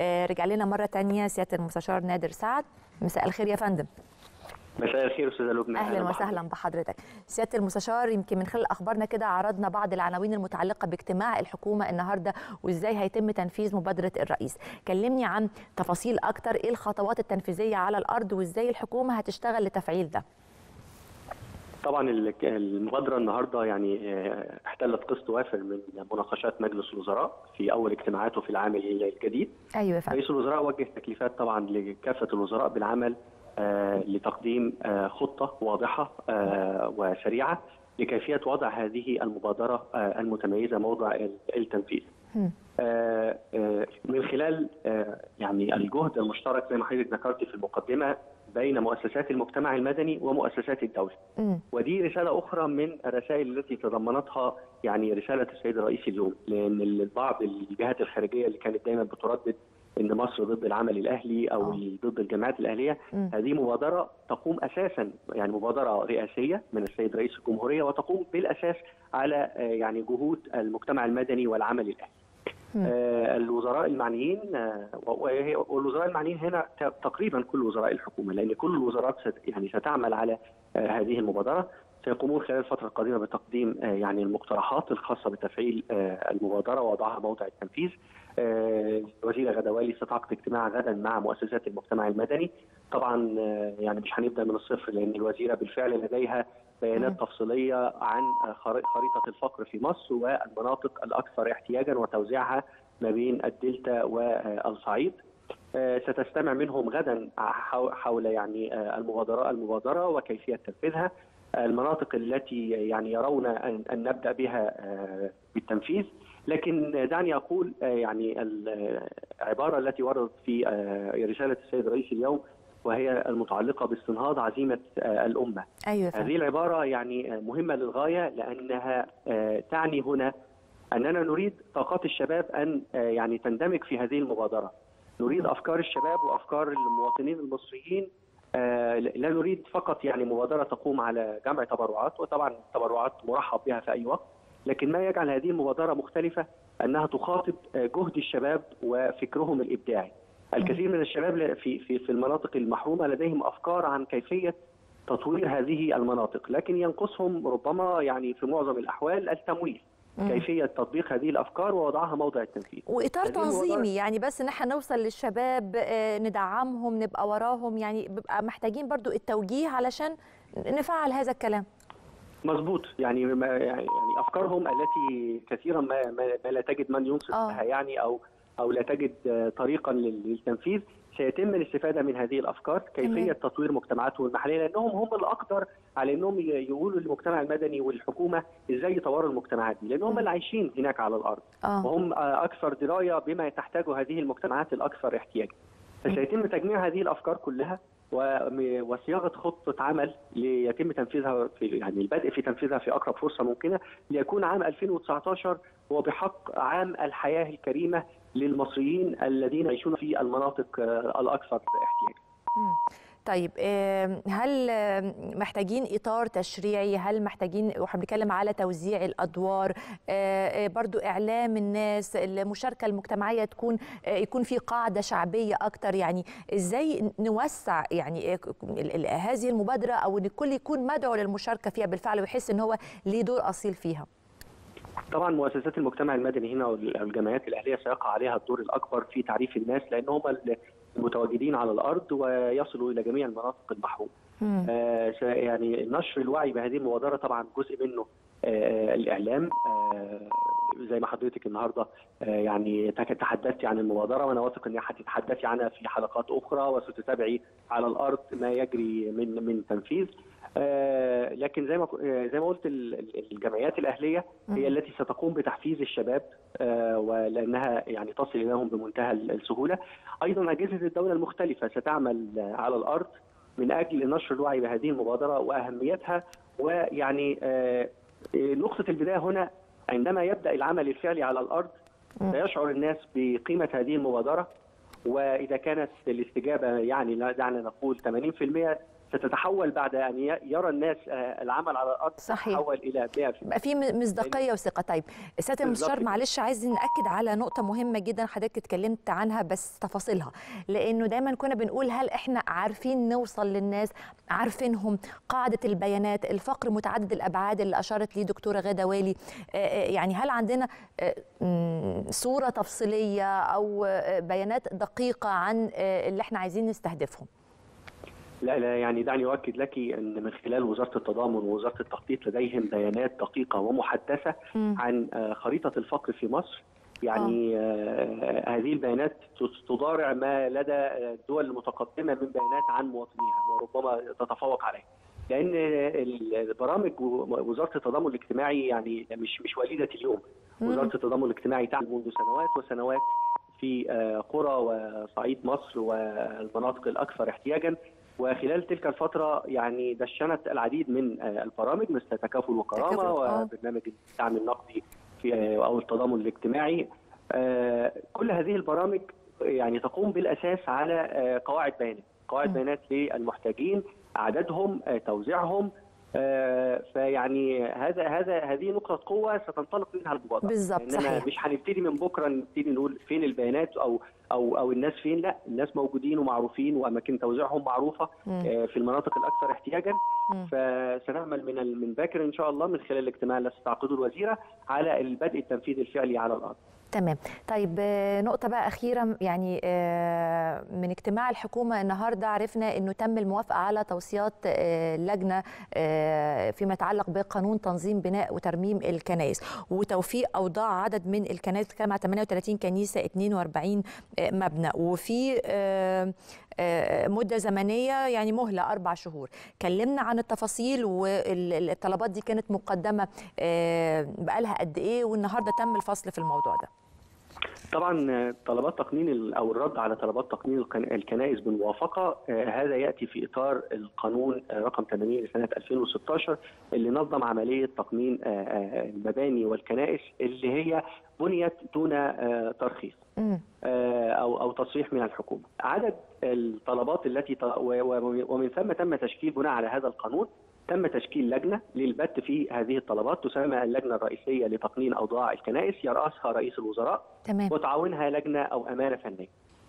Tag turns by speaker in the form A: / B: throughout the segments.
A: آه، رجع لنا مره تانية سياده المستشار نادر سعد مساء الخير يا فندم
B: مساء الخير استاذه لبنى
A: اهلا وسهلا بحضرتك سياده المستشار يمكن من خلال اخبارنا كده عرضنا بعض العناوين المتعلقه باجتماع الحكومه النهارده وازاي هيتم تنفيذ مبادره الرئيس كلمني عن تفاصيل اكتر ايه الخطوات التنفيذيه على الارض وازاي الحكومه هتشتغل لتفعيل ده
B: طبعا المبادره النهارده يعني احتلت قسط وافر من مناقشات مجلس الوزراء في اول اجتماعاته في العام الجديد
A: ايوه فعلا.
B: رئيس الوزراء وجه تكليفات طبعا لكافه الوزراء بالعمل آه لتقديم آه خطه واضحه آه وسريعه لكيفيه وضع هذه المبادره المتميزه موضع التنفيذ. من خلال يعني الجهد المشترك زي ما حضرتك ذكرتي في المقدمه بين مؤسسات المجتمع المدني ومؤسسات الدوله. م. ودي رساله اخرى من الرسائل التي تضمنتها يعني رساله السيد الرئيس اليوم لان بعض الجهات الخارجيه اللي كانت دايما بتردد ان مصر ضد العمل الاهلي او أوه. ضد الجامعات الاهليه م. هذه مبادره تقوم اساسا يعني مبادره رئاسيه من السيد رئيس الجمهوريه وتقوم بالاساس على يعني جهود المجتمع المدني والعمل الاهلي. آه الوزراء المعنيين آه والوزراء المعنيين هنا تقريبا كل وزراء الحكومه لان كل الوزارات ست يعني ستعمل على آه هذه المبادره سيقومون خلال الفتره القادمه بتقديم آه يعني المقترحات الخاصه بتفعيل آه المبادره ووضعها موضع التنفيذ. الوزيره آه غدوالي ستعقد اجتماع غدا مع مؤسسات المجتمع المدني طبعا آه يعني مش هنبدا من الصفر لان الوزيره بالفعل لديها بيانات تفصيليه عن خريطه الفقر في مصر والمناطق الاكثر احتياجا وتوزيعها ما بين الدلتا والصعيد آه ستستمع منهم غدا حول يعني المبادره المبادره وكيفيه تنفيذها المناطق التي يعني يرون ان نبدا بها بالتنفيذ لكن دعني اقول يعني العباره التي وردت في رساله السيد الرئيس اليوم وهي المتعلقه باستنهاض عزيمه الامه.
A: ايوه فهم.
B: هذه العباره يعني مهمه للغايه لانها تعني هنا اننا نريد طاقات الشباب ان يعني تندمج في هذه المبادره. نريد افكار الشباب وافكار المواطنين المصريين لا نريد فقط يعني مبادره تقوم على جمع تبرعات وطبعا التبرعات مرحب بها في اي وقت لكن ما يجعل هذه المبادره مختلفه انها تخاطب جهد الشباب وفكرهم الابداعي. الكثير من الشباب في في في المناطق المحرومه لديهم افكار عن كيفيه تطوير هذه المناطق، لكن ينقصهم ربما يعني في معظم الاحوال التمويل. مم. كيفيه تطبيق هذه الافكار ووضعها موضع التنفيذ.
A: واطار تنظيمي يعني بس ان احنا نوصل للشباب ندعمهم نبقى وراهم يعني بيبقى محتاجين برضو التوجيه علشان نفعل هذا الكلام.
B: مظبوط يعني ما يعني افكارهم التي كثيرا ما, ما لا تجد من ينصف لها يعني او او لا تجد طريقا للتنفيذ سيتم الاستفاده من هذه الافكار كيفيه مم. تطوير مجتمعاتهم المحليه لانهم هم الاقدر على انهم يقولوا للمجتمع المدني والحكومه ازاي يطوروا المجتمعات دي لان هم اللي عايشين هناك على الارض
A: آه.
B: وهم اكثر درايه بما تحتاجه هذه المجتمعات الاكثر احتياجا فسيتم تجميع هذه الافكار كلها وصياغه خطه عمل ليتم تنفيذها في يعني البدء في تنفيذها في اقرب فرصه ممكنه ليكون عام 2019 هو بحق عام الحياه الكريمه للمصريين الذين يعيشون في المناطق الاكثر احتياجا.
A: طيب هل محتاجين اطار تشريعي هل محتاجين واحنا بنتكلم على توزيع الادوار برضو اعلام الناس المشاركه المجتمعيه تكون يكون في قاعده شعبيه اكتر يعني ازاي نوسع يعني هذه المبادره او ان الكل يكون مدعو للمشاركه فيها بالفعل ويحس ان هو ليه دور اصيل فيها
B: طبعا مؤسسات المجتمع المدني هنا والجمعيات الاهليه سيقع عليها الدور الاكبر في تعريف الناس لان هم المتواجدين على الارض ويصلوا الى جميع المناطق المحرومه. آه يعني نشر الوعي بهذه المبادره طبعا جزء منه آه الاعلام آه زي ما حضرتك النهارده آه يعني تحدثتي عن المبادره وانا واثق ان هتتحدثي عنها في حلقات اخرى وستتابعي على الارض ما يجري من من تنفيذ. آه لكن زي ما زي ما قلت الجمعيات الاهليه هي التي ستقوم بتحفيز الشباب آه ولانها يعني تصل اليهم بمنتهى السهوله ايضا اجهزه الدوله المختلفه ستعمل على الارض من اجل نشر الوعي بهذه المبادره واهميتها ويعني آه نقطه البدايه هنا عندما يبدا العمل الفعلي على الارض سيشعر الناس بقيمه هذه المبادره واذا كانت الاستجابه يعني دعنا نقول 80% ستتحول بعد ان يرى الناس العمل على الارض
A: صحيح
B: تتحول الى 100%
A: بقى في مصداقيه وثقه طيب سياده المستشار معلش عايزين ناكد على نقطه مهمه جدا حضرتك اتكلمت عنها بس تفاصيلها لانه دايما كنا بنقول هل احنا عارفين نوصل للناس عارفينهم قاعده البيانات الفقر متعدد الابعاد اللي اشارت ليه دكتوره غاده والي يعني هل عندنا صوره تفصيليه او بيانات دقيقه عن اللي احنا عايزين نستهدفهم
B: لا لا يعني دعني اؤكد لك ان من خلال وزاره التضامن ووزاره التخطيط لديهم بيانات دقيقه ومحدثه م. عن خريطه الفقر في مصر يعني آه. هذه البيانات تضارع ما لدى الدول المتقدمه من بيانات عن مواطنيها وربما تتفوق عليها لان البرامج وزاره التضامن الاجتماعي يعني مش مش وليده اليوم م. وزاره التضامن الاجتماعي تعمل منذ سنوات وسنوات في قرى وصعيد مصر والمناطق الاكثر احتياجا وخلال تلك الفترة يعني دشنت العديد من البرامج مثل تكافل وكرامة وبرنامج الدعم النقدي في أو التضامن الاجتماعي كل هذه البرامج يعني تقوم بالأساس على قواعد بيانات قواعد بيانات للمحتاجين عددهم توزيعهم فيعني هذا هذا هذه نقطة قوة ستنطلق منها المبادرة
A: بالظبط صحيح
B: مش هنبتدي من بكرة نبتدي نقول فين البيانات أو أو أو الناس فين لا الناس موجودين ومعروفين وأماكن توزيعهم معروفة مم. في المناطق الأكثر احتياجا مم. فسنعمل من من باكر إن شاء الله من خلال الاجتماع الذي ستعقده الوزيرة على البدء التنفيذ الفعلي على الأرض
A: تمام طيب نقطة بقى أخيرة يعني من اجتماع الحكومة النهاردة عرفنا أنه تم الموافقة على توصيات لجنة فيما يتعلق بقانون تنظيم بناء وترميم الكنائس وتوفيق أوضاع عدد من الكنائس كما 38 كنيسة 42 مبنى وفي مدة زمنية يعني مهلة أربع شهور كلمنا عن التفاصيل والطلبات دي كانت مقدمة بقالها قد إيه والنهاردة تم الفصل في الموضوع ده
B: طبعا طلبات تقنين او الرد على طلبات تقنين الكنائس بالموافقه هذا ياتي في اطار القانون رقم 80 لسنه 2016 اللي نظم عمليه تقنين المباني والكنائس اللي هي بنيت دون ترخيص او او تصريح من الحكومه. عدد الطلبات التي ومن ثم تم تشكيل بناء على هذا القانون تم تشكيل لجنه للبت في هذه الطلبات تسمى اللجنه الرئيسيه لتقنين اوضاع الكنائس يراسها رئيس الوزراء
A: تمام.
B: وتعاونها لجنه او امانه فنيه.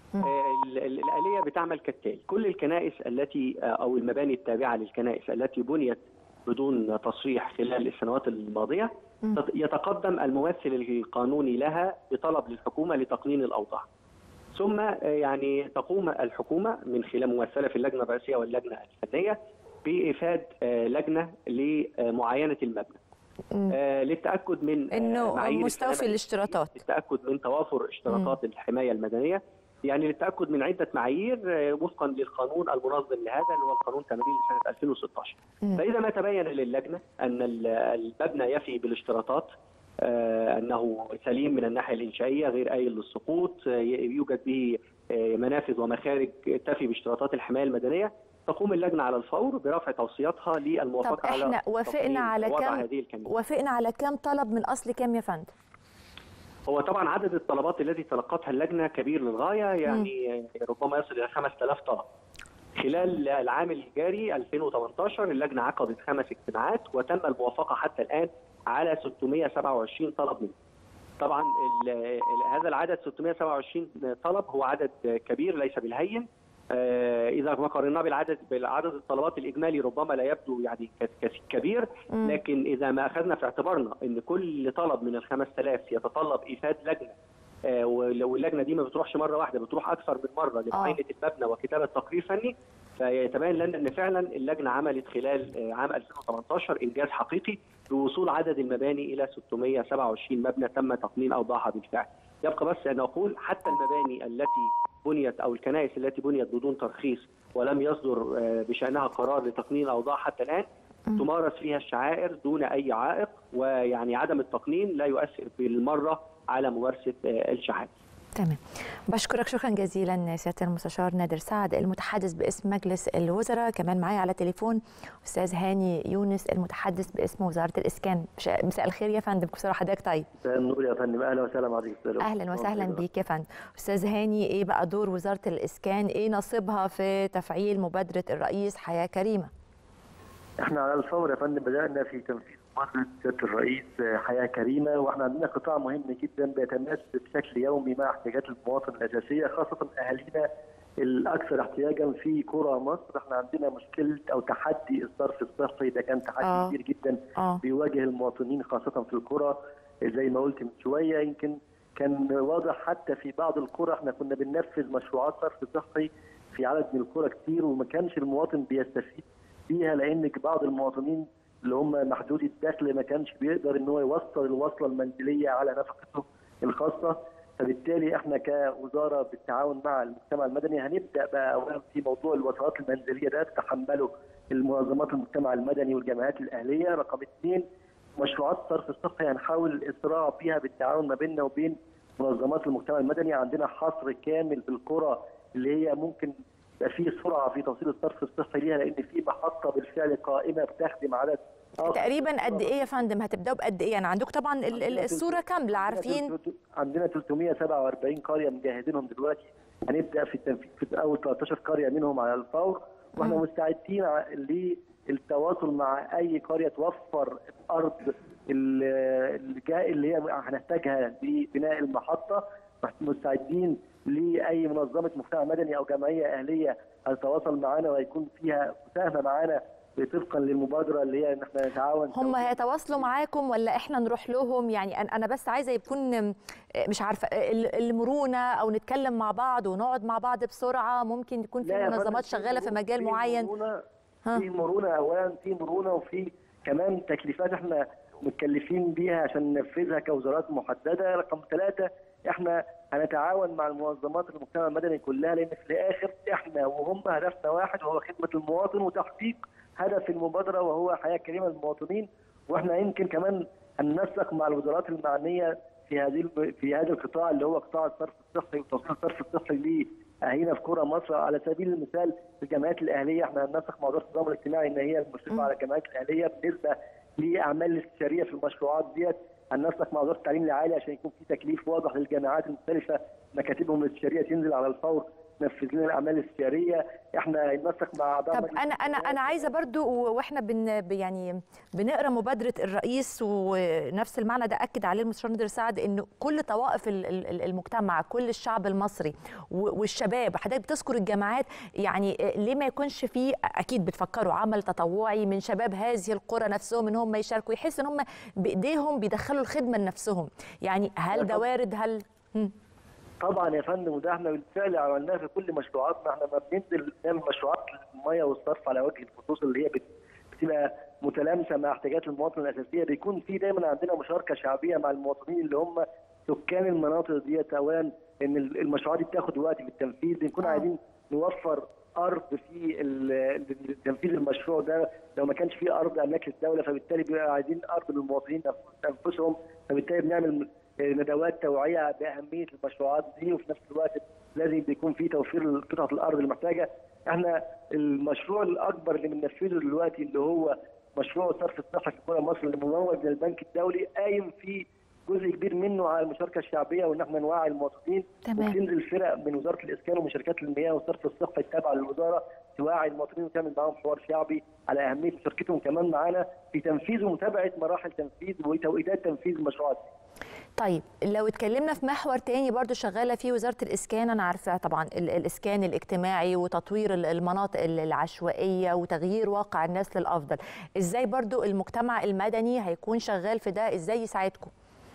B: الآلية بتعمل كالتالي كل الكنائس التي أو المباني التابعة للكنائس التي بنيت بدون تصريح خلال السنوات الماضية م. يتقدم الممثل القانوني لها بطلب للحكومة لتقنين الأوضاع ثم يعني تقوم الحكومة من خلال ممثلة في اللجنة الرئيسية واللجنة الفنية بإيفاد لجنة لمعاينة المبنى للتأكد من
A: انه مستوفي الاشتراطات
B: للتأكد من توافر اشتراطات الحماية المدنية يعني للتاكد من عده معايير وفقا للقانون المنظم لهذا اللي هو القانون 80 لسنه 2016 م. فاذا ما تبين للجنه ان المبنى يفي بالاشتراطات آه انه سليم من الناحيه الانشائيه غير آيل للسقوط آه يوجد به آه منافذ ومخارج تفي باشتراطات الحمايه المدنيه تقوم اللجنه على الفور برفع توصياتها للموافقه
A: طب احنا
B: على
A: وافقنا على كم وافقنا على كم طلب من اصل كام يا فندم؟
B: هو طبعا عدد الطلبات التي تلقتها اللجنه كبير للغايه يعني م. ربما يصل الى 5000 طلب. خلال العام الجاري 2018 اللجنه عقدت خمس اجتماعات وتم الموافقه حتى الان على 627 طلب منه. طبعا هذا العدد 627 طلب هو عدد كبير ليس بالهين اذا ما قارناه بالعدد بالعدد الطلبات الاجمالي ربما لا يبدو يعني كبير لكن اذا ما اخذنا في اعتبارنا ان كل طلب من ال 5000 يتطلب ايفاد لجنه واللجنه دي ما بتروحش مره واحده بتروح اكثر من مره لمعاينه المبنى وكتابه تقرير فني فيتبين لنا ان فعلا اللجنه عملت خلال عام 2018 انجاز حقيقي بوصول عدد المباني الى 627 مبنى تم تقنين اوضاعها بالفعل. يبقى بس ان اقول حتى المباني التي بنيت او الكنائس التي بنيت بدون ترخيص ولم يصدر بشانها قرار لتقنين الاوضاع حتى الان تمارس فيها الشعائر دون اي عائق ويعني عدم التقنين لا يؤثر بالمره على ممارسه الشعائر.
A: تمام بشكرك شكرا جزيلا سياده المستشار نادر سعد المتحدث باسم مجلس الوزراء كمان معايا على تليفون استاذ هاني يونس المتحدث باسم وزاره الاسكان مساء الخير يا فندم كل سنه وحضرتك طيب
C: مساء النور يا فندم اهلا وسهلا بحضرتك
A: اهلا وسهلا بيك يا فندم استاذ هاني ايه بقى دور وزاره الاسكان ايه نصيبها في تفعيل مبادره الرئيس حياه كريمه
C: احنا على الفور يا فندم بدانا في تنفيذ مبادره سياده الرئيس حياه كريمه واحنا عندنا قطاع مهم جدا بيتماس بشكل يومي مع احتياجات المواطن الاساسيه خاصه اهالينا الاكثر احتياجا في قرى مصر احنا عندنا مشكله او تحدي الصرف الصحي ده كان تحدي
A: آه.
C: كبير جدا
A: اه
C: بيواجه المواطنين خاصه في القرى زي ما قلت من شويه يمكن كان واضح حتى في بعض القرى احنا كنا بننفذ مشروعات صرف صحي في عدد من القرى كتير وما كانش المواطن بيستفيد بيها لان بعض المواطنين اللي هم محدودي الدخل ما كانش بيقدر ان هو يوصل الوصله المنزليه على نفقته الخاصه فبالتالي احنا كوزاره بالتعاون مع المجتمع المدني هنبدا بقى اولا في موضوع الوصلات المنزليه ده تتحمله المنظمات المجتمع المدني والجمعيات الاهليه رقم اثنين مشروعات الصرف الصحي هنحاول الاسراع فيها بالتعاون ما بيننا وبين منظمات المجتمع المدني عندنا حصر كامل في القرى اللي هي ممكن يبقى في سرعه في توصيل الصرف الصحي ليها لان في محطه بالفعل قائمه بتخدم عدد آخر.
A: تقريبا قد ايه يا فندم هتبداوا بقد ايه يعني عندكم طبعا ال- ال- الصوره كامله عارفين
C: عندنا 347 قريه مجهزينهم دلوقتي هنبدا في التنفيذ في اول 13 قريه منهم على الفور واحنا
A: مم.
C: مستعدين ع- للتواصل مع اي قريه توفر الارض ال- الجا- اللي هي هنحتاجها لبناء المحطه مستعدين لاي منظمه مجتمع مدني او جمعيه اهليه هتتواصل معانا وهيكون فيها مساهمه معانا طبقا للمبادره اللي هي ان احنا نتعاون
A: هم هيتواصلوا معاكم ولا احنا نروح لهم يعني أنا- انا بس عايزه يكون مش عارفه ال- المرونه او نتكلم مع بعض ونقعد مع بعض بسرعه ممكن يكون
C: لا
A: في
C: يا
A: منظمات
C: فندم،
A: شغاله في
C: مرونة-
A: مجال معين
C: مرونة
A: ها.
C: في مرونه اولا في مرونه وفي كمان تكليفات احنا متكلفين بيها عشان ننفذها كوزارات محدده رقم ثلاثه احنا هنتعاون مع المنظمات المجتمع المدني كلها لان في الاخر احنا وهم هدفنا واحد وهو خدمه المواطن وتحقيق هدف المبادره وهو حياه كريمه للمواطنين واحنا يمكن كمان هننسق مع الوزارات المعنيه في هذه في هذا القطاع اللي هو قطاع الصرف الصحي وتوصيل الصرف الصحي لاهالينا في قرى مصر على سبيل المثال في الجمعيات الاهليه احنا هننسق مع وزاره النظام الاجتماعي ان هي المشرفه على الجمعيات الاهليه بالنسبه لاعمال الاستشاريه في المشروعات ديت هننسق مع وزاره التعليم العالي عشان يكون في تكليف واضح للجامعات المختلفه مكاتبهم الاستشاريه تنزل على الفور تنفذ لنا الاعمال الاستشاريه احنا هننسق مع اعضاء
A: طب
C: مجلس
A: انا انا انا عايزه برضو و- واحنا بن ب- يعني بنقرا مبادره الرئيس ونفس المعنى ده اكد عليه المستشار نادر سعد انه كل طوائف ال- ال- المجتمع كل الشعب المصري و- والشباب حضرتك بتذكر الجامعات يعني ليه ما يكونش في اكيد بتفكروا عمل تطوعي من شباب هذه القرى نفسهم ان هم يشاركوا يحس ان هم بايديهم بيدخلوا الخدمه لنفسهم يعني هل ده وارد هل مم.
C: طبعا يا فندم وده احنا بالفعل عملناه في كل مشروعاتنا احنا ما بننزل نعمل مشروعات الميه والصرف على وجه الخصوص اللي هي بت- بتبقى متلامسه مع احتياجات المواطن الاساسيه بيكون في دايما عندنا مشاركه شعبيه مع المواطنين اللي هم سكان المناطق ديت اولا ان ال- المشروعات دي بتاخد وقت في التنفيذ بنكون
A: آه.
C: عايزين نوفر ارض في ال- تنفيذ المشروع ده لو ما كانش في ارض املاك الدوله فبالتالي بيبقى عايزين ارض للمواطنين انفسهم فبالتالي بنعمل ندوات توعيه باهميه المشروعات دي وفي نفس الوقت لازم بيكون في توفير قطعه الارض المحتاجه احنا المشروع الاكبر اللي بننفذه دلوقتي اللي هو مشروع الصرف الصحي في قرى مصر اللي ممول من البنك الدولي قايم فيه جزء كبير منه على المشاركه الشعبيه وان احنا نوعي المواطنين
A: تمام.
C: وتنزل فرق من وزاره الاسكان ومن شركات المياه والصرف الصحي التابعه للوزاره توعي المواطنين وتعمل معاهم حوار شعبي على اهميه مشاركتهم كمان معانا في تنفيذ ومتابعه مراحل تنفيذ وتوقيتات تنفيذ المشروعات
A: طيب لو اتكلمنا في محور تاني برضو شغالة فيه وزارة الإسكان أنا عارفة طبعا ال- الإسكان الاجتماعي وتطوير ال- المناطق ال- العشوائية وتغيير واقع الناس للأفضل إزاي برضو المجتمع المدني هيكون شغال في ده إزاي يساعدكم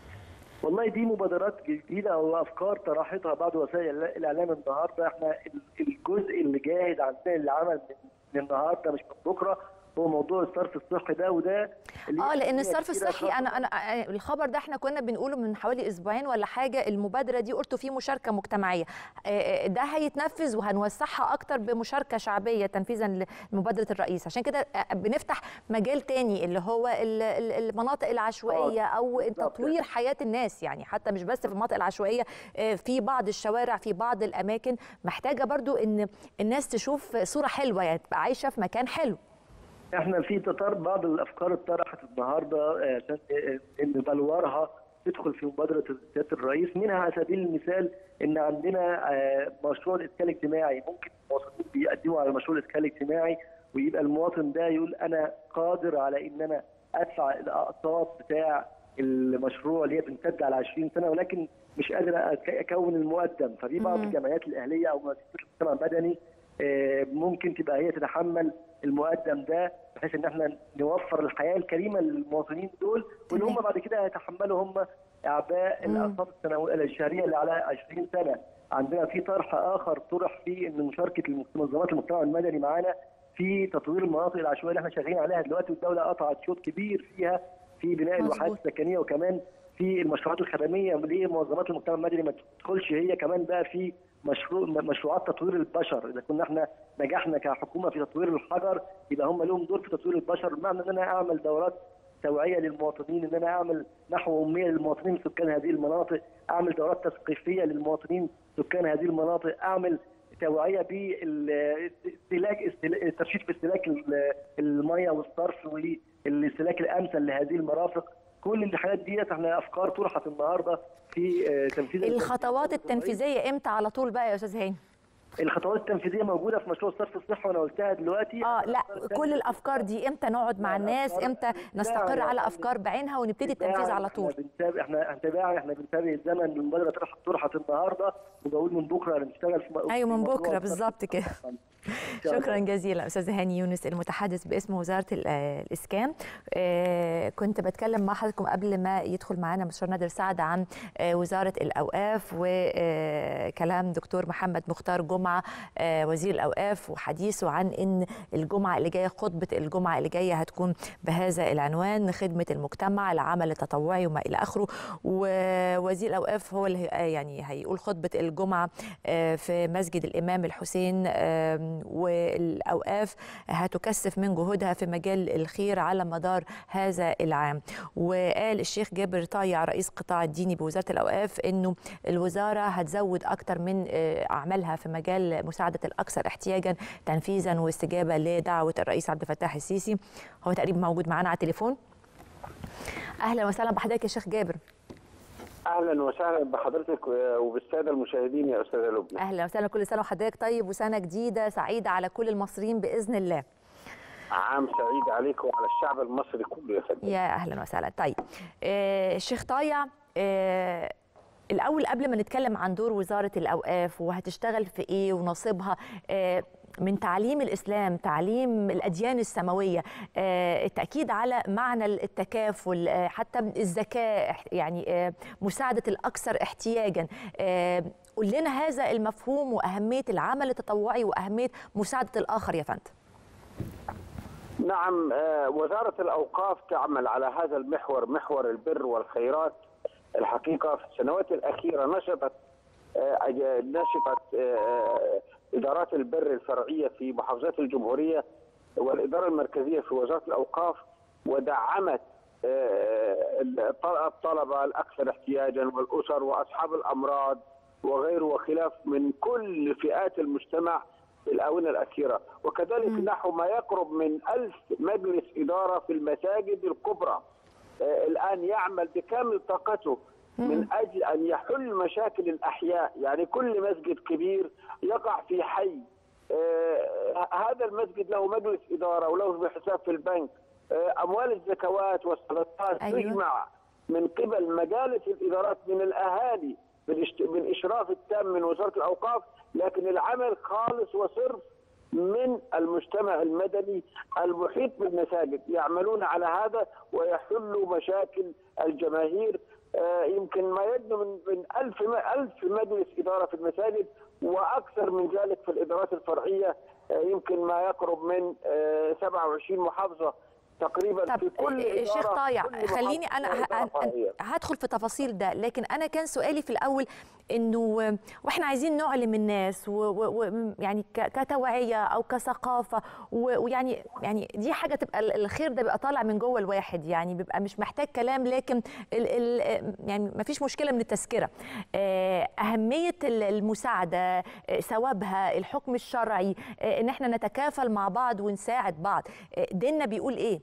C: والله دي مبادرات جديده او افكار طرحتها بعض وسائل الاعلام النهارده احنا ال- الجزء اللي جاهز عندنا للعمل من- من النهارده مش من بكره هو موضوع الصرف الصحي ده وده
A: اه لان الصرف الصحي انا انا الخبر ده احنا كنا بنقوله من حوالي اسبوعين ولا حاجه المبادره دي قلتوا في مشاركه مجتمعيه ده هيتنفذ وهنوسعها اكتر بمشاركه شعبيه تنفيذا لمبادره الرئيس عشان كده بنفتح مجال تاني اللي هو المناطق العشوائيه او تطوير حياه الناس يعني حتى مش بس في المناطق العشوائيه في بعض الشوارع في بعض الاماكن محتاجه برضو ان الناس تشوف صوره حلوه يعني تبقى عايشه في مكان حلو
C: احنا في تطار بعض الافكار اتطرحت النهارده عشان نبلورها تدخل في مبادره سياده الرئيس منها على سبيل المثال ان عندنا مشروع الاسكان الاجتماعي ممكن المواطنين بيقدموا على مشروع الاسكان الاجتماعي ويبقى المواطن ده يقول انا قادر على ان انا ادفع الاقساط بتاع المشروع اللي هي بتمتد على 20 سنه ولكن مش قادر اكون المقدم ففي بعض الجمعيات الاهليه او مؤسسات المجتمع المدني ممكن تبقى هي تتحمل المقدم ده بحيث ان احنا نوفر الحياه الكريمه للمواطنين دول واللي هم بعد كده هيتحملوا هم اعباء الاقساط السنويه الشهريه اللي على 20 سنه عندنا في طرح اخر طرح فيه ان مشاركه منظمات المجتمع المدني معانا في تطوير المناطق العشوائيه اللي احنا شغالين عليها دلوقتي والدوله قطعت شوط كبير فيها في بناء الوحدات السكنيه وكمان في المشروعات الخدميه ليه منظمات المجتمع المدني ما تدخلش هي كمان بقى في مشروع مشروعات تطوير البشر اذا كنا احنا نجحنا كحكومه في تطوير الحجر يبقى هم لهم دور في تطوير البشر بمعنى ان انا اعمل دورات توعيه للمواطنين ان انا اعمل نحو اميه للمواطنين سكان هذه المناطق اعمل دورات تثقيفيه للمواطنين سكان هذه المناطق اعمل توعيه باستهلاك الترشيد في استهلاك الميه والصرف والاستهلاك الامثل لهذه المرافق كل الحاجات ديت احنا افكار طرحت النهارده في تنفيذ
A: الخطوات التنفيذيه امتى على طول بقى يا استاذ هاني؟
C: الخطوات التنفيذيه موجوده في مشروع الصرف الصحي وانا قلتها دلوقتي
A: اه لا كل الافكار دي امتى نقعد مع الناس امتى نستقر على افكار بعينها ونبتدي التنفيذ على طول
C: احنا بنتابع احنا هنتابع احنا بنتابع الزمن المبادره طرحت طرحت النهارده وبقول من بكره هنشتغل في
A: ايوه من بكره بالظبط كده شكرا جزيلا استاذ هاني يونس المتحدث باسم وزاره الاسكان آه كنت بتكلم مع حضراتكم قبل ما يدخل معانا مستشار نادر سعد عن آه وزاره الاوقاف وكلام دكتور محمد مختار جمعه آه وزير الاوقاف وحديثه عن ان الجمعه اللي جايه خطبه الجمعه اللي جايه هتكون بهذا العنوان خدمه المجتمع العمل التطوعي وما الى اخره ووزير الاوقاف هو اللي يعني هيقول خطبه الجمعه في مسجد الامام الحسين والاوقاف هتكثف من جهودها في مجال الخير على مدار هذا العام وقال الشيخ جابر طايع رئيس قطاع الديني بوزاره الاوقاف انه الوزاره هتزود اكثر من اعمالها في مجال مساعده الاكثر احتياجا تنفيذا واستجابه لدعوه الرئيس عبد الفتاح السيسي هو تقريبا موجود معانا على التليفون اهلا وسهلا بحضرتك يا شيخ جابر
D: اهلا وسهلا بحضرتك وبالساده المشاهدين يا استاذه لبنى
A: اهلا وسهلا كل سنه وحضرتك طيب وسنه جديده سعيده على كل المصريين باذن الله
D: عام سعيد عليك وعلى الشعب المصري كله يا فندم
A: يا اهلا وسهلا طيب آه الشيخ طايع آه الاول قبل ما نتكلم عن دور وزاره الاوقاف وهتشتغل في ايه ونصيبها آه من تعليم الاسلام تعليم الاديان السماويه التاكيد على معنى التكافل حتى الزكاه يعني مساعده الاكثر احتياجا قول لنا هذا المفهوم واهميه العمل التطوعي واهميه مساعده الاخر يا فندم
D: نعم وزاره الاوقاف تعمل على هذا المحور محور البر والخيرات الحقيقه في السنوات الاخيره نشطت نشطت ادارات البر الفرعيه في محافظات الجمهوريه والاداره المركزيه في وزاره الاوقاف ودعمت الطلبه الاكثر احتياجا والاسر واصحاب الامراض وغيره وخلاف من كل فئات المجتمع في الاونه الاخيره وكذلك نحو ما يقرب من ألف مجلس اداره في المساجد الكبرى الان يعمل بكامل طاقته من اجل ان يحل مشاكل الاحياء يعني كل مسجد كبير يقع في حي آه هذا المسجد له مجلس اداره وله حساب في البنك آه اموال الزكوات والصدقات أيوة. تجمع من قبل مجالس الادارات من الاهالي بالاشراف التام من وزاره الاوقاف لكن العمل خالص وصرف من المجتمع المدني المحيط بالمساجد يعملون على هذا ويحلوا مشاكل الجماهير آه يمكن ما يدنو من من 1000 1000 مجلس اداره في المساجد واكثر من ذلك في الادارات الفرعيه يمكن ما يقرب من 27 محافظه تقريبا
A: طب
D: في كل
A: الشيخ
D: إدارة
A: طايع
D: كل محافظة
A: خليني انا
D: فيها إدارة
A: ه- ه-
D: فرعية.
A: هدخل في تفاصيل ده لكن انا كان سؤالي في الاول انه واحنا عايزين نعلم الناس ويعني كتوعيه او كثقافه و- ويعني يعني دي حاجه تبقى ال- الخير ده بيبقى طالع من جوه الواحد يعني بيبقى مش محتاج كلام لكن ال ال يعني ما فيش مشكله من التذكره آه، اهميه ال- المساعده آه، ثوابها الحكم الشرعي آه، ان احنا نتكافل مع بعض ونساعد بعض آه، ديننا بيقول ايه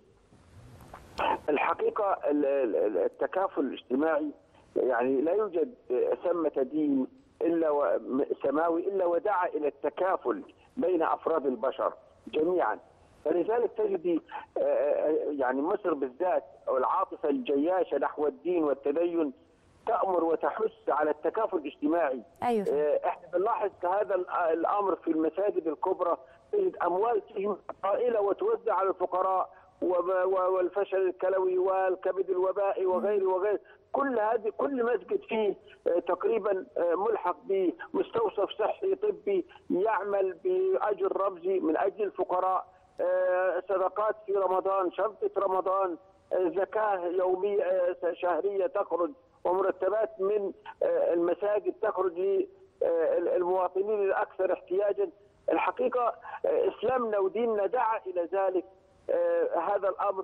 D: الحقيقة ال- ال- التكافل الاجتماعي يعني لا يوجد ثمة دين إلا و- سماوي إلا ودعا إلى التكافل بين أفراد البشر جميعا فلذلك تجدي آه، آه، يعني مصر بالذات أو العاطفة الجياشة نحو الدين والتدين تأمر وتحث على التكافل الاجتماعي
A: ايوه فندم.
D: آه، احنا بنلاحظ هذا ال- الامر في المساجد الكبرى تجد اموال تيجي طائله وتوزع على الفقراء وب- و- والفشل الكلوي والكبد الوبائي وغيره وغيره كل هذه كل مسجد فيه آه، تقريبا آه، ملحق بمستوصف صحي طبي يعمل باجر رمزي من اجل الفقراء آه، صدقات في رمضان شنطه رمضان آه، زكاه يوميه آه، شهريه تخرج ومرتبات من آه، المساجد تخرج للمواطنين الاكثر احتياجا الحقيقه آه، اسلامنا وديننا دعا الى ذلك آه، هذا الامر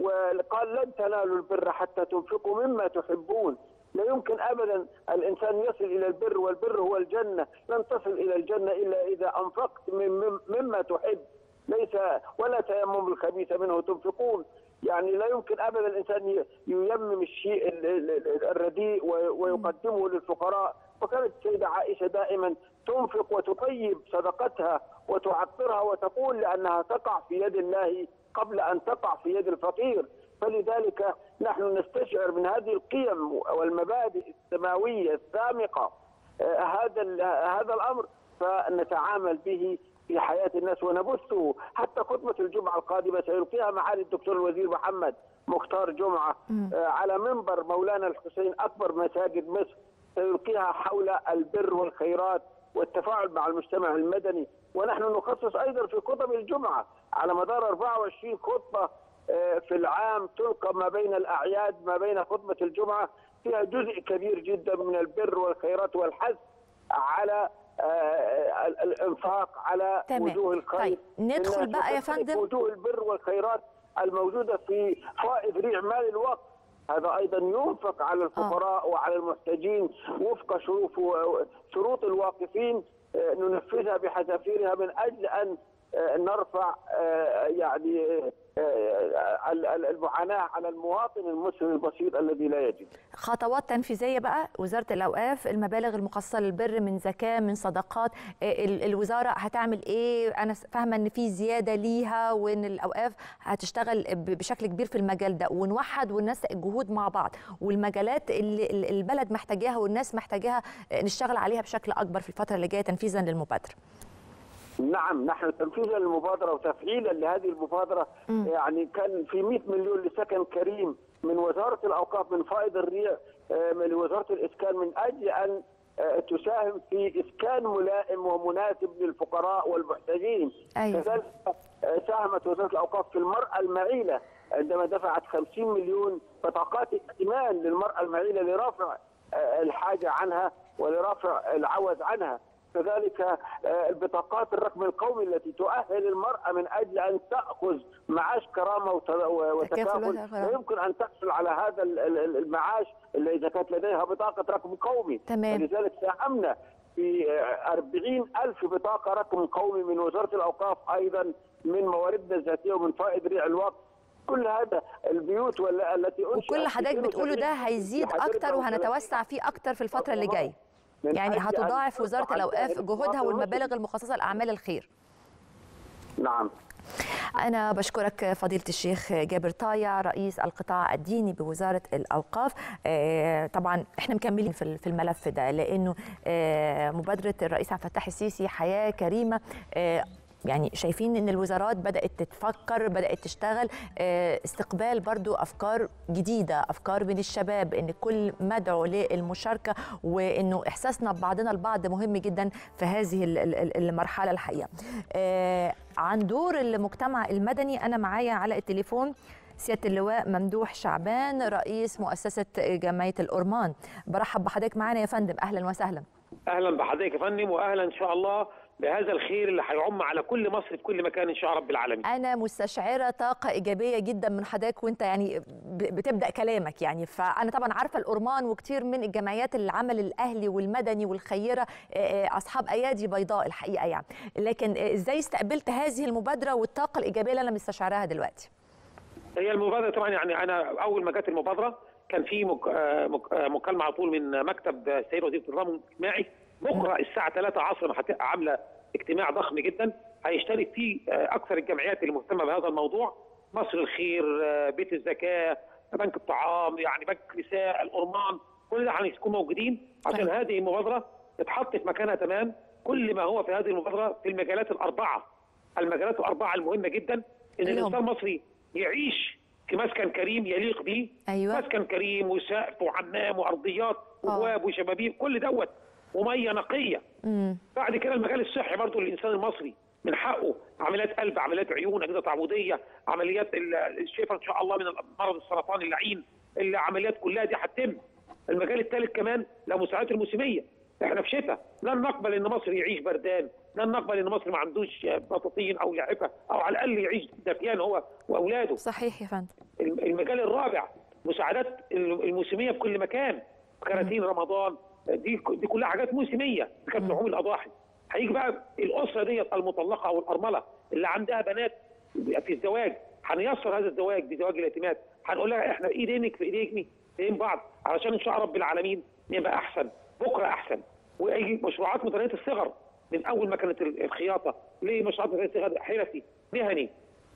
D: وقال لن تنالوا البر حتى تنفقوا مما تحبون لا يمكن ابدا الانسان يصل الى البر والبر هو الجنه لن تصل الى الجنه الا اذا انفقت من من- مما تحب ليس ولا تيمم الخبيث منه تنفقون يعني لا يمكن ابدا الانسان ي- ييمم الشيء ال- ال- ال- الرديء و- ويقدمه للفقراء وكانت السيده عائشه دائما تنفق وتطيب صدقتها وتعطرها وتقول لانها تقع في يد الله قبل ان تقع في يد الفقير فلذلك نحن نستشعر من هذه القيم والمبادئ السماويه السامقه آه، هذا ال- هذا الامر فنتعامل به في حياه الناس ونبثه حتى خطبه الجمعه القادمه سيلقيها معالي الدكتور الوزير محمد مختار جمعه آه، على منبر مولانا الحسين اكبر مساجد مصر سيلقيها حول البر والخيرات والتفاعل مع المجتمع المدني ونحن نخصص ايضا في خطب الجمعه على مدار 24 خطبه آه، في العام تلقى ما بين الاعياد ما بين خطبه الجمعه فيها جزء كبير جدا من البر والخيرات والحث على آه، ال- الانفاق على
A: تمام.
D: وجوه الخير
A: طيب، ندخل
D: الناس
A: بقى يا
D: وكذلك
A: فندم.
D: وجوه البر والخيرات الموجوده في فائض ريع مال الوقت هذا ايضا ينفق على الفقراء وعلى المحتاجين وفق شروط شروط الواقفين آه، ننفذها بحذافيرها من اجل ان آه، نرفع آه، يعني آه، ال- ال- المعاناه على المواطن المسلم البسيط الذي لا يجد.
A: خطوات تنفيذيه بقى وزاره الاوقاف المبالغ المخصصه للبر من زكاه من صدقات آه، ال- الوزاره هتعمل ايه انا س- فاهمه ان في زياده ليها وان الاوقاف هتشتغل ب- بشكل كبير في المجال ده ونوحد وننسق الجهود مع بعض والمجالات اللي ال- البلد محتاجاها والناس محتاجاها آه، نشتغل عليها بشكل اكبر في الفتره اللي جايه تنفيذا للمبادره
D: نعم نحن تنفيذا للمبادرة وتفعيلا لهذه المبادرة يعني كان في 100 مليون لسكن كريم من وزارة الأوقاف من فائض الريع آه، من وزارة الإسكان من أجل أن آه، تساهم في إسكان ملائم ومناسب للفقراء والمحتاجين
A: أيوة.
D: كذلك آه، ساهمت وزارة الأوقاف في المرأة المعيلة عندما دفعت 50 مليون بطاقات ائتمان للمرأة المعيلة لرفع آه، الحاجة عنها ولرفع العوز عنها كذلك آه، البطاقات الرقم القومي التي تؤهل المرأة من أجل أن تأخذ معاش كرامة وت- و-
A: تكافل
D: وتكافل
A: وتكافل.
D: لا يمكن أن تحصل على هذا ال- ال- المعاش إلا إذا كانت لديها بطاقة رقم قومي
A: تمام.
D: لذلك ساهمنا في آه، 40 ألف بطاقة رقم قومي من وزارة الأوقاف أيضا من مواردنا الذاتية ومن فائض ريع الوقت كل هذا البيوت وال- التي أنشئت
A: وكل
D: في
A: حضرتك بتقوله ده
D: 72
A: هيزيد
D: في حضرتك
A: اكتر وهنتوسع فيه اكتر في الفتره اللي جايه
D: من
A: يعني
D: أجل أن
A: هتضاعف وزاره
D: ترفع
A: الاوقاف
D: الجانب
A: جهودها
D: المواطن
A: والمبالغ
D: المسلم.
A: المخصصه لاعمال الخير
D: نعم
A: أنا بشكرك فضيلة الشيخ جابر طايع رئيس القطاع الديني بوزارة الأوقاف آه، طبعا احنا مكملين في ال- في الملف ده لأنه آه، مبادرة الرئيس عبد الفتاح السيسي حياة كريمة آه، يعني شايفين ان الوزارات بدات تتفكر بدات تشتغل آه، استقبال برضو افكار جديده افكار من الشباب ان كل مدعو للمشاركه وانه احساسنا ببعضنا البعض مهم جدا في هذه ال- ال- المرحله الحقيقه آه، عن دور المجتمع المدني انا معايا على التليفون سياده اللواء ممدوح شعبان رئيس مؤسسه جمعيه الأورمان برحب بحضرتك معانا يا فندم اهلا وسهلا
E: اهلا بحضرتك يا فندم واهلا ان شاء الله بهذا الخير اللي هيعم على كل مصر في كل مكان ان شاء رب العالمين
A: انا مستشعره طاقه ايجابيه جدا من حضرتك وانت يعني ب- بتبدا كلامك يعني فانا طبعا عارفه الأورمان وكتير من الجمعيات العمل الاهلي والمدني والخيره آه، آه، اصحاب ايادي بيضاء الحقيقه يعني لكن آه، ازاي استقبلت هذه المبادره والطاقه الايجابيه اللي انا مستشعراها دلوقتي
E: هي المبادره طبعا يعني انا اول ما جت المبادره كان في مك... آه، مك... آه، مكالمه على طول من مكتب السيد وزير التضامن الاجتماعي بكره الساعه 3 عصرا هتبقى عامله اجتماع ضخم جدا هيشترك فيه آه، اكثر الجمعيات اللي مهتمه بهذا الموضوع مصر الخير آه، بيت الزكاه بنك الطعام يعني بنك النساء الأورمان كل ده هنكون موجودين عشان
A: طيب.
E: هذه المبادره تتحط في مكانها تمام كل ما هو في هذه المبادره في المجالات الاربعه المجالات الاربعه المهمه جدا ان
A: اللي هم؟
E: الانسان المصري يعيش في مسكن كريم يليق به
A: أيوة.
E: مسكن كريم وسقف وحمام وارضيات وابواب وشبابيك كل دوت وميه نقيه
A: امم
E: بعد كده المجال الصحي برضه للانسان المصري من حقه عمليات قلب عمليات عيون اجهزه تعويضيه عمليات ال- الشفاء ان شاء الله من مرض السرطان اللعين العمليات كلها دي هتتم المجال الثالث كمان لمساعدة الموسميه احنا في شتاء لن نقبل ان مصر يعيش بردان لن نقبل ان مصر ما عندوش بطاطين او يعفه او على الاقل يعيش دفيان هو واولاده
A: صحيح يا فندم
E: المجال الرابع مساعدات الموسميه في كل مكان كراتين رمضان دي دي كلها حاجات موسميه كانت لحوم الاضاحي هيجي بقى الاسره ديت المطلقه او الارمله اللي عندها بنات في الزواج هنيسر هذا الزواج بزواج اليتيمات هنقول لها احنا ايدينك في ايديك في ايدين بعض علشان ان شاء رب العالمين نبقى احسن بكره احسن ويجي مشروعات متناهيه الصغر من اول ما كانت الخياطه لمشروعات متناهيه الصغر حرفي مهني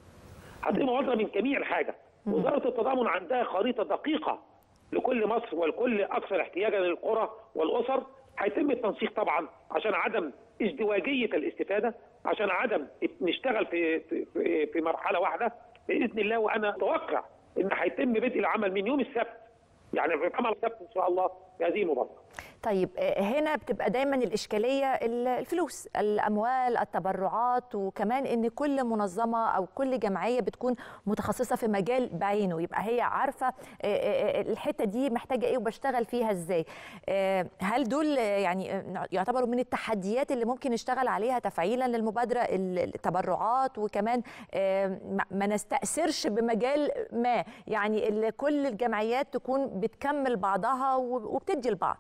E: هتبقى مبادره من جميع الحاجه وزاره التضامن عندها خريطه دقيقه لكل مصر ولكل اكثر احتياجا للقرى والاسر هيتم التنسيق طبعا عشان عدم ازدواجيه الاستفاده عشان عدم نشتغل في في في, في مرحله واحده باذن الله وانا اتوقع ان هيتم بدء العمل من يوم السبت يعني في عمل السبت ان شاء الله بهذه المبادره
A: طيب آه، هنا بتبقى دايما الإشكالية ال- الفلوس الأموال التبرعات وكمان إن كل منظمة أو كل جمعية بتكون متخصصة في مجال بعينه يبقى هي عارفة آه، آه، الحتة دي محتاجة إيه وبشتغل فيها إزاي آه، هل دول آه، يعني آه، يعتبروا من التحديات اللي ممكن نشتغل عليها تفعيلا للمبادرة ال- التبرعات وكمان آه، ما- ما نستأثرش بمجال ما يعني ال- كل الجمعيات تكون بتكمل بعضها وب- وبتدي لبعض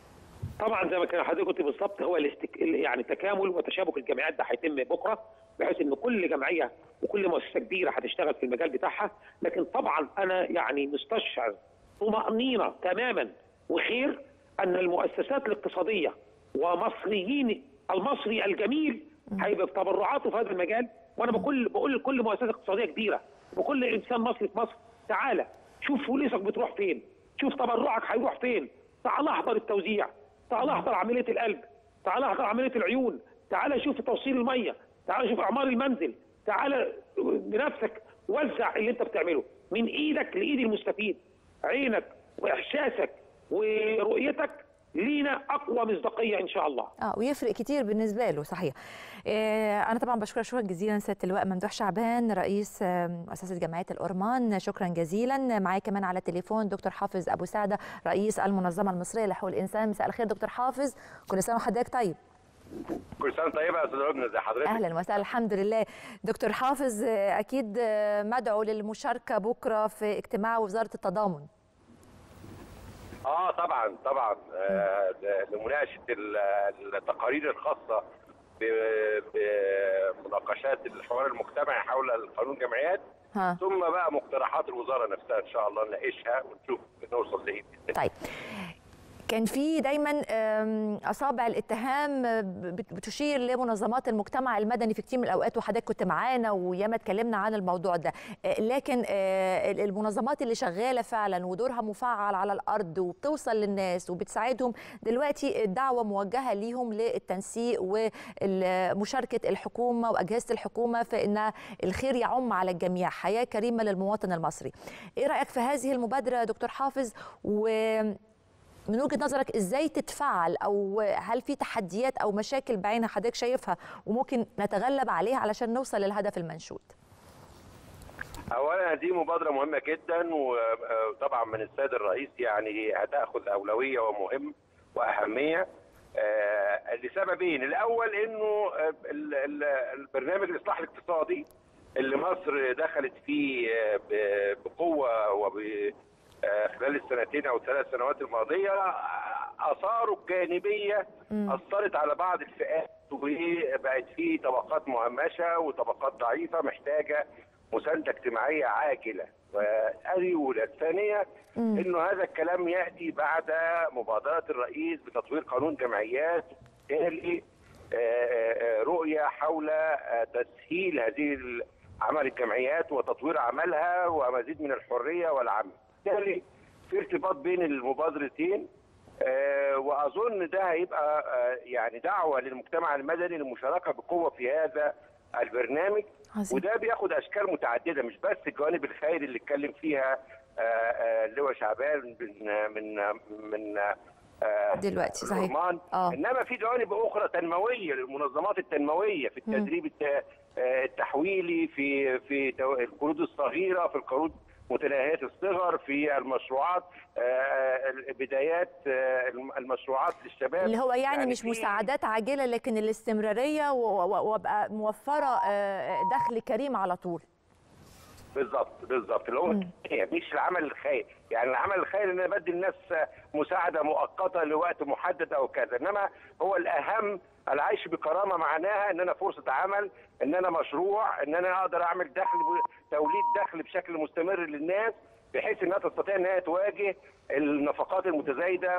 E: طبعا زي ما كان حضرتك قلت بالظبط هو الاستك... يعني تكامل وتشابك الجمعيات ده هيتم بكره بحيث ان كل جمعيه وكل مؤسسه كبيره هتشتغل في المجال بتاعها لكن طبعا انا يعني مستشعر طمانينه تماما وخير ان المؤسسات الاقتصاديه ومصريين المصري الجميل هيبقى بتبرعاته في هذا المجال وانا بقول بقول لكل مؤسسه اقتصاديه كبيره وكل انسان مصري في مصر تعالى شوف فلوسك بتروح فين شوف تبرعك هيروح فين تعال احضر التوزيع تعال احضر عمليه القلب تعال احضر عمليه العيون تعال شوف توصيل الميه تعال شوف اعمار المنزل تعال بنفسك وزع اللي انت بتعمله من ايدك لايد المستفيد عينك واحساسك ورؤيتك لينا اقوى مصداقيه ان شاء الله
A: اه ويفرق كتير بالنسبه له صحيح آه انا طبعا بشكرك شكرا جزيلا سياده اللواء ممدوح شعبان رئيس آه، مؤسسه جمعيه الأورمان شكرا جزيلا معايا كمان على التليفون دكتور حافظ ابو سعده رئيس المنظمه المصريه لحقوق الانسان مساء الخير دكتور حافظ كل سنه وحضرتك طيب
F: كل سنه طيبه يا استاذ ربنا زي حضرتك
A: اهلا وسهلا الحمد لله دكتور حافظ آه، اكيد آه، مدعو للمشاركه بكره في اجتماع وزاره التضامن
F: اه طبعا طبعا آه لمناقشه ال- التقارير الخاصه ب- بمناقشات الحوار المجتمعي حول القانون الجمعيات
A: ها
F: ثم بقى مقترحات الوزاره نفسها ان شاء الله نناقشها ونشوف نوصل لايه
A: طيب كان في دايما اصابع الاتهام بتشير لمنظمات المجتمع المدني في كتير من الاوقات وحضرتك كنت معانا وياما اتكلمنا عن الموضوع ده لكن المنظمات اللي شغاله فعلا ودورها مفعل على الارض وبتوصل للناس وبتساعدهم دلوقتي الدعوه موجهه ليهم للتنسيق ومشاركه الحكومه واجهزه الحكومه في ان الخير يعم على الجميع حياه كريمه للمواطن المصري ايه رايك في هذه المبادره دكتور حافظ و من وجهه نظرك ازاي تتفعل او هل في تحديات او مشاكل بعينها حضرتك شايفها وممكن نتغلب عليها علشان نوصل للهدف المنشود
F: اولا دي مبادره مهمه جدا وطبعا من السيد الرئيس يعني هتاخذ اولويه ومهم واهميه لسببين الاول انه البرنامج الاصلاح الاقتصادي اللي مصر دخلت فيه بقوه وب خلال السنتين او الثلاث سنوات الماضيه اثاره الجانبيه اثرت على بعض الفئات وبقت في طبقات مهمشه وطبقات ضعيفه محتاجه مسانده اجتماعيه عاجله وادي اولى الثانيه انه هذا الكلام ياتي بعد مبادره الرئيس بتطوير قانون جمعيات بالتالي رؤيه حول تسهيل هذه عمل الجمعيات وتطوير عملها ومزيد من الحريه والعمل بالتالي في ارتباط بين المبادرتين آه واظن ده هيبقى آه يعني دعوه للمجتمع المدني للمشاركه بقوه في هذا البرنامج عزيز. وده بياخد اشكال متعدده مش بس الجوانب الخيري اللي اتكلم فيها اللواء شعبان من من من
A: دلوقتي صحيح
F: آه. انما في جوانب اخرى تنمويه للمنظمات التنمويه في التدريب التحويلي في في القروض الصغيره في القروض متناهيه الصغر في المشروعات بدايات المشروعات للشباب
A: اللي هو يعني, يعني مش مساعدات عاجله لكن الاستمراريه وابقى موفره دخل كريم على طول
F: بالظبط بالظبط اللي هو مش العمل الخيري يعني العمل الخيري ان انا بدي الناس مساعده مؤقته لوقت محدد او كذا انما هو الاهم العيش بكرامه معناها ان انا فرصه عمل ان انا مشروع ان انا اقدر اعمل دخل توليد دخل بشكل مستمر للناس بحيث انها تستطيع انها تواجه النفقات المتزايده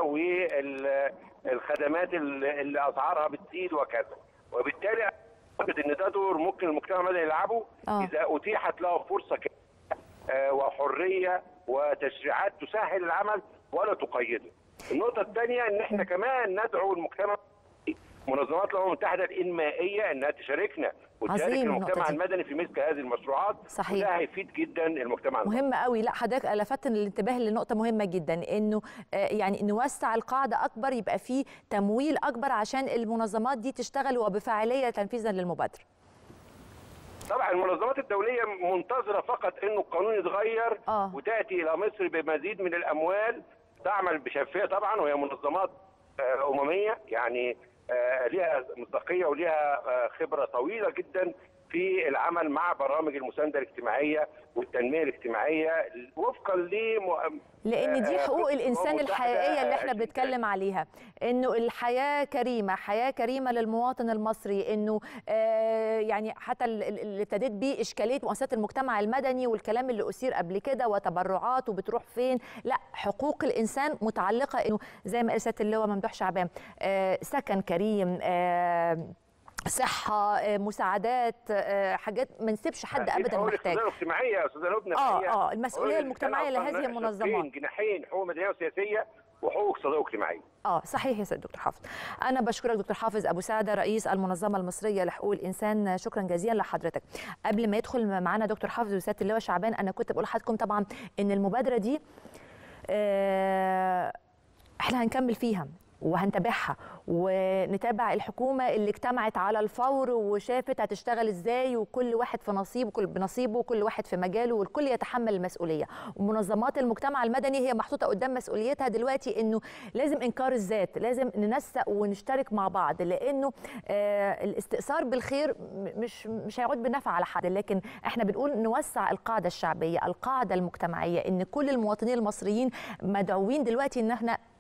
F: والخدمات اللي اسعارها بتزيد وكذا وبالتالي اعتقد ان ده دور ممكن المجتمع المدني يلعبه
A: آه.
F: اذا اتيحت له فرصه آه وحريه وتشريعات تسهل العمل ولا تقيده. النقطه الثانيه ان احنا كمان ندعو المجتمع منظمات الامم المتحده الانمائيه انها تشاركنا وتشارك المجتمع المدني في مثل هذه المشروعات
A: صحيح
F: وده هيفيد جدا المجتمع المدني
A: مهم قوي لا حضرتك لفتت الانتباه لنقطه مهمه جدا انه يعني نوسع القاعده اكبر يبقى في تمويل اكبر عشان المنظمات دي تشتغل وبفاعليه تنفيذا للمبادره
F: طبعا المنظمات الدوليه منتظره فقط انه القانون يتغير
A: آه.
F: وتاتي الى مصر بمزيد من الاموال تعمل بشفافيه طبعا وهي منظمات امميه يعني ليها مصداقيه وليها خبره طويله جدا في العمل مع برامج المسانده الاجتماعيه والتنميه الاجتماعيه وفقا ل
A: لان دي حقوق الانسان الحقيقيه اللي احنا بنتكلم عليها انه الحياه كريمه حياه كريمه للمواطن المصري انه آه يعني حتى اللي ابتديت بيه اشكاليه مؤسسات المجتمع المدني والكلام اللي اثير قبل كده وتبرعات وبتروح فين لا حقوق الانسان متعلقه انه زي ما قال سياده اللواء ممدوح شعبان آه سكن كريم آه صحه مساعدات حاجات ما نسيبش حد ابدا محتاج
F: الاجتماعيه يا استاذه لبنى
A: اه اه المسؤوليه المجتمعيه لهذه المنظمات
F: جناحين حقوق مدنيه وسياسيه وحقوق اقتصاديه واجتماعيه
A: اه صحيح يا سيد دكتور حافظ انا بشكرك دكتور حافظ ابو سعده رئيس المنظمه المصريه لحقوق الانسان شكرا جزيلا لحضرتك قبل ما يدخل معانا دكتور حافظ وسياده اللواء شعبان انا كنت بقول لحضراتكم طبعا ان المبادره دي آه احنا هنكمل فيها وهنتابعها ونتابع الحكومه اللي اجتمعت على الفور وشافت هتشتغل ازاي وكل واحد في نصيبه كل بنصيبه وكل واحد في مجاله والكل يتحمل المسؤوليه ومنظمات المجتمع المدني هي محطوطه قدام مسؤوليتها دلوقتي انه لازم انكار الذات لازم ننسق ونشترك مع بعض لانه آه الاستئثار بالخير مش مش هيعود بنفع على حد لكن احنا بنقول نوسع القاعده الشعبيه القاعده المجتمعيه ان كل المواطنين المصريين مدعوين دلوقتي ان احنا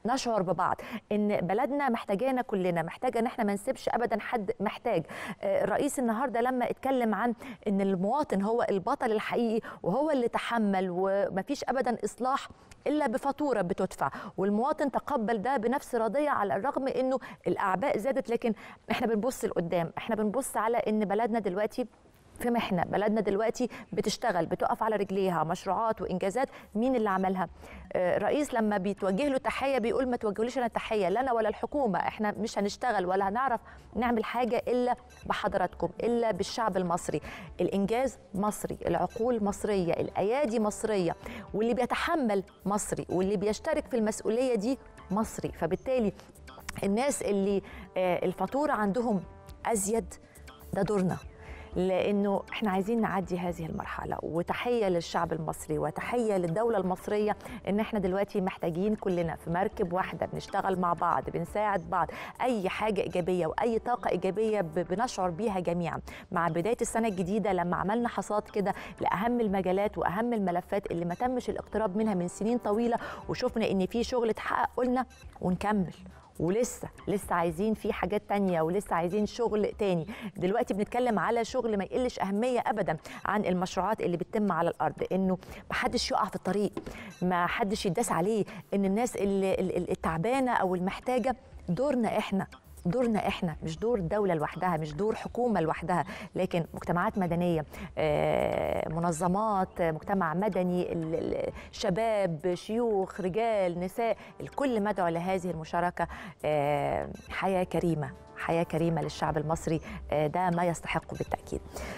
A: نشعر ببعض ان بلدنا محتاجانا كلنا محتاجه ان احنا ما نسيبش ابدا حد محتاج الرئيس النهارده لما اتكلم عن ان المواطن هو البطل الحقيقي وهو اللي تحمل ومفيش ابدا اصلاح الا بفاتوره بتدفع والمواطن تقبل ده بنفس راضيه على الرغم انه الاعباء زادت لكن احنا بنبص لقدام احنا بنبص على ان بلدنا دلوقتي في محنه بلدنا دلوقتي بتشتغل بتقف على رجليها مشروعات وانجازات مين اللي عملها آه رئيس لما بيتوجه له تحيه بيقول ما توجهوليش انا تحيه لا انا ولا الحكومه احنا مش هنشتغل ولا هنعرف نعمل حاجه الا بحضراتكم الا بالشعب المصري الانجاز مصري العقول مصريه الايادي مصريه واللي بيتحمل مصري واللي بيشترك في المسؤوليه دي مصري فبالتالي الناس اللي آه الفاتوره عندهم ازيد ده دورنا لانه احنا عايزين نعدي هذه المرحله وتحيه للشعب المصري وتحيه للدوله المصريه ان احنا دلوقتي محتاجين كلنا في مركب واحده بنشتغل مع بعض بنساعد بعض اي حاجه ايجابيه واي طاقه ايجابيه بنشعر بيها جميعا مع بدايه السنه الجديده لما عملنا حصاد كده لاهم المجالات واهم الملفات اللي ما تمش الاقتراب منها من سنين طويله وشفنا ان في شغل اتحقق قلنا ونكمل ولسه لسه عايزين في حاجات تانية ولسه عايزين شغل تاني دلوقتي بنتكلم على شغل ما يقلش أهمية أبدا عن المشروعات اللي بتتم على الأرض إنه ما حدش يقع في الطريق ما حدش يداس عليه إن الناس اللي التعبانة أو المحتاجة دورنا إحنا دورنا احنا مش دور دوله لوحدها مش دور حكومه لوحدها لكن مجتمعات مدنيه منظمات مجتمع مدني شباب شيوخ رجال نساء الكل مدعو لهذه المشاركه حياه كريمه حياه كريمه للشعب المصري ده ما يستحقه بالتاكيد